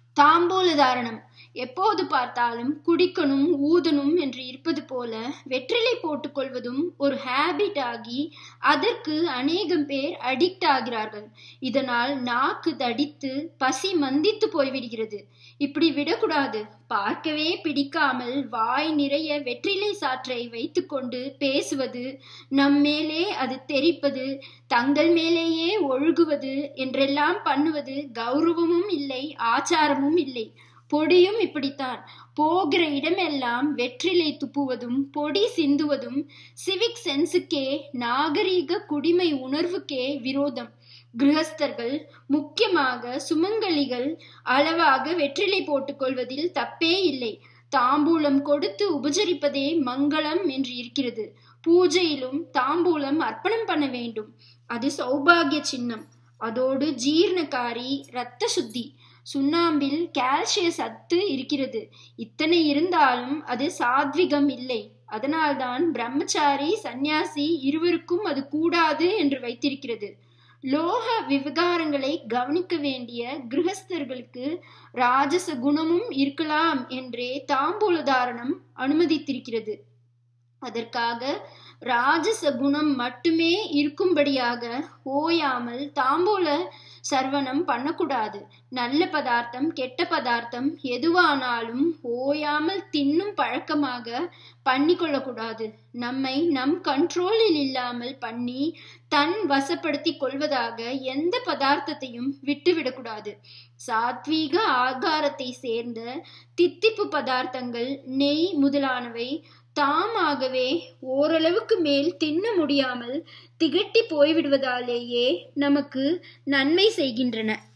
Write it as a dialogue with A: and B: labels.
A: தாம்பூல தாரணம் எப்போது பார்த்தாலும் குடிக்கணும் ஊதணும் என்று இருப்பது போல வெற்றிலை போட்டுக்கொள்வதும் ஒரு ஹேபிட் ஆகி அதற்கு அநேகம் பேர் அடிக்ட் ஆகிறார்கள் இதனால் நாக்கு தடித்து பசி மந்தித்து போய்விடுகிறது இப்படி விடக்கூடாது பார்க்கவே பிடிக்காமல் வாய் நிறைய வெற்றிலை சாற்றை வைத்துக்கொண்டு பேசுவது நம் மேலே அது தெரிப்பது தங்கள் மேலேயே ஒழுகுவது என்றெல்லாம் பண்ணுவது கௌரவமும் இல்லை ஆச்சாரமும் இல்லை பொடியும் இப்படித்தான் போகிற இடமெல்லாம் வெற்றிலை துப்புவதும் பொடி சிந்துவதும் சிவிக் சென்ஸுக்கே நாகரீக குடிமை உணர்வுக்கே விரோதம் கிரகஸ்தர்கள் முக்கியமாக சுமங்கலிகள் அளவாக வெற்றிலை போட்டுக்கொள்வதில் தப்பே இல்லை தாம்பூலம் கொடுத்து உபசரிப்பதே மங்களம் என்று இருக்கிறது பூஜையிலும் தாம்பூலம் அர்ப்பணம் பண்ண வேண்டும் அது சௌபாகிய சின்னம் அதோடு ஜீர்ணகாரி இரத்த சுத்தி சுண்ணாம்பில் கால்சிய சத்து இருக்கிறது இத்தனை இருந்தாலும் அது சாத்விகம் இல்லை அதனால்தான் பிரம்மச்சாரி சந்நியாசி இருவருக்கும் அது கூடாது என்று வைத்திருக்கிறது லோக விவகாரங்களை கவனிக்க வேண்டிய கிரகஸ்தர்களுக்கு ராஜச குணமும் இருக்கலாம் என்றே தாம்பூல தாரணம் அனுமதித்திருக்கிறது அதற்காக ராஜச குணம் மட்டுமே இருக்கும்படியாக ஓயாமல் தாம்பூல சர்வனம் பண்ணக்கூடாது நல்ல பதார்த்தம் கெட்ட பதார்த்தம் எதுவானாலும் ஓயாமல் தின்னும் பழக்கமாக பண்ணி கொள்ளக்கூடாது நம்மை நம் கண்ட்ரோலில் இல்லாமல் பண்ணி தன் வசப்படுத்தி கொள்வதாக எந்த பதார்த்தத்தையும் விட்டுவிடக்கூடாது சாத்வீக ஆகாரத்தை சேர்ந்த தித்திப்பு பதார்த்தங்கள் நெய் முதலானவை தாமாகவே ஓரளவுக்கு மேல் தின்ன முடியாமல் திகட்டி போய்விடுவதாலேயே நமக்கு நன்மை செய்கின்றன